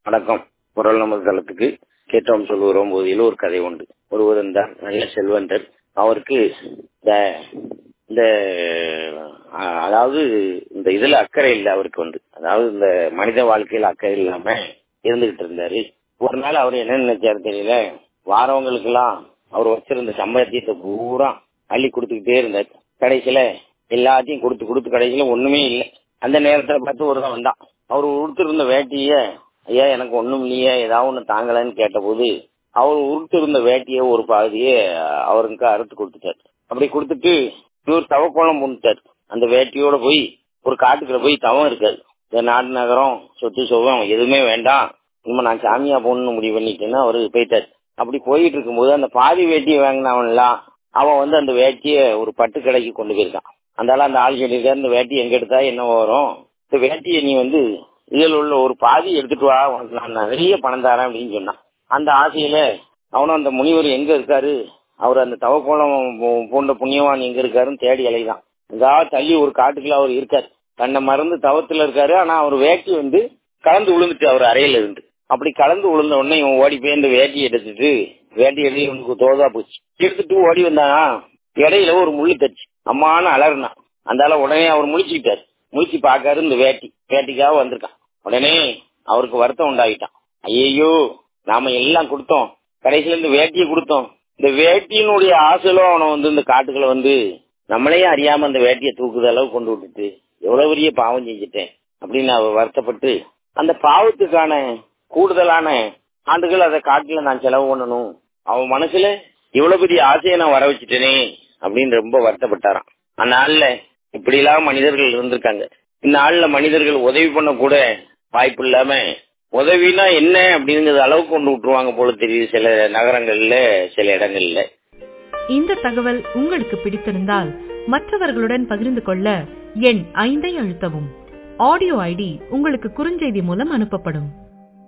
வணக்கம் குரல் நமது தளத்துக்கு கேட்டோம் சொல்லுகிறோம் போதில் ஒரு கதை உண்டு ஒருவரும் தான் நல்ல செல்வந்தர் அவருக்கு இந்த இந்த அஹ், அதாவது இந்த இதுல அக்கறை இல்லை அவருக்கு வந்து அதாவது இந்த மனித வாழ்க்கையில அக்கறை இல்லாம இருந்துகிட்டு இருந்தாரு ஒரு நாள் அவர் என்ன நினைச்சாரு தெரியல வாரவங்களுக்கு எல்லாம் அவர் வச்சிருந்த சம்பாத்தியத்தை பூரா அள்ளி கொடுத்துக்கிட்டே இருந்தார் கடைசியில எல்லாத்தையும் கொடுத்து கொடுத்து கடைசியில ஒண்ணுமே இல்லை அந்த நேரத்துல பார்த்து ஒருத்தன் வந்தான் அவர் உடுத்திருந்த வேட்டிய ஐயா எனக்கு ஒண்ணும் இல்லையே ஏதாவது ஒண்ணு தாங்கலன்னு கேட்டபோது அவர் உடுத்திருந்த வேட்டிய ஒரு பாதியே அவருக்கு அறுத்து கொடுத்துட்டார் அப்படி கொடுத்துட்டு இவர் தவக்கோளம் பூந்துட்டார் அந்த வேட்டியோட போய் ஒரு காட்டுக்குள்ள போய் தவம் இருக்காரு இந்த நாடு நகரம் சொத்து சுகம் எதுவுமே வேண்டாம் இனிமே நான் சாமியா போகணும்னு முடிவு பண்ணிட்டேன்னா அவரு போயிட்டார் அப்படி போயிட்டு இருக்கும்போது அந்த பாதி வேட்டியை வாங்கினவன்லாம் அவன் வந்து அந்த வேட்டியை ஒரு பட்டு கடைக்கு கொண்டு போயிருக்கான் அதனால அந்த ஆள் சொல்லியிருக்காரு இந்த வேட்டி எங்க எடுத்தா என்ன வரும் இந்த வேட்டியை நீ வந்து இதில் உள்ள ஒரு பாதி எடுத்துட்டு வா உனக்கு நான் நிறைய பணம் தரேன் அப்படின்னு சொன்னான் அந்த ஆசையில அவனும் அந்த முனிவர் எங்க இருக்காரு அவர் அந்த தவக்கோளம் பூ- பூண்ட புண்ணியவான் எங்க இருக்காருன்னு தேடி அலைதான் எங்காவது தள்ளி ஒரு காட்டுக்குள்ள அவர் இருக்காரு தன்னை மறந்து தவத்துல இருக்காரு ஆனா அவர் வேட்டி வந்து கலந்து விழுந்துட்டு அவர் அறையில இருந்து அப்படி கலந்து விழுந்த உடனே இவன் ஓடி போய் இந்த வேட்டியை எடுத்துட்டு வேட்டி எடுத்து இவனுக்கு தோதா போச்சு எடுத்துட்டு ஓடி வந்தானா இடையில ஒரு முள்ளு தச்சு அம்மான்னு அலறினான் அந்தால உடனே அவர் முழிச்சுக்கிட்டாரு முழிச்சு பாக்காரு இந்த வேட்டி வேட்டிக்காக வந்திருக்கான் உடனே அவருக்கு வருத்தம் உண்டாகிட்டான் ஐயோ நாம எல்லாம் கொடுத்தோம் கடைசியில இந்த வேட்டியை கொடுத்தோம் இந்த வேட்டியினுடைய ஆசையிலும் அவனை வந்து இந்த காட்டுக்குள்ள வந்து நம்மளையே அறியாம அந்த வேட்டியை தூக்குத அளவு கொண்டு விட்டுட்டு எவ்வளவு பெரிய பாவம் செஞ்சுட்டேன் அப்படின்னு அவர் வருத்தப்பட்டு அந்த பாவத்துக்கான கூடுதலான ஆண்டுகள் அதை காட்டுல நான் செலவு பண்ணணும் அவன் மனசுல இவ்வளவு பெரிய ஆசையை நான் வர வச்சுட்டேனே அப்படின்னு ரொம்ப வருத்தப்பட்டாராம் அந்த நாள்ல இப்படி எல்லாம் மனிதர்கள் இருந்திருக்காங்க இந்த நாள்ல மனிதர்கள் உதவி பண்ண கூட வாய்ப்பு இல்லாம உதவினா என்ன அப்படிங்கிற அளவுக்கு கொண்டு விட்டுருவாங்க போல தெரியுது சில நகரங்கள்ல சில இடங்கள்ல இந்த தகவல் உங்களுக்கு பிடித்திருந்தால் மற்றவர்களுடன் பகிர்ந்து கொள்ள எண் ஐந்தை அழுத்தவும் ஆடியோ ஐடி உங்களுக்கு குறுஞ்செய்தி மூலம் அனுப்பப்படும்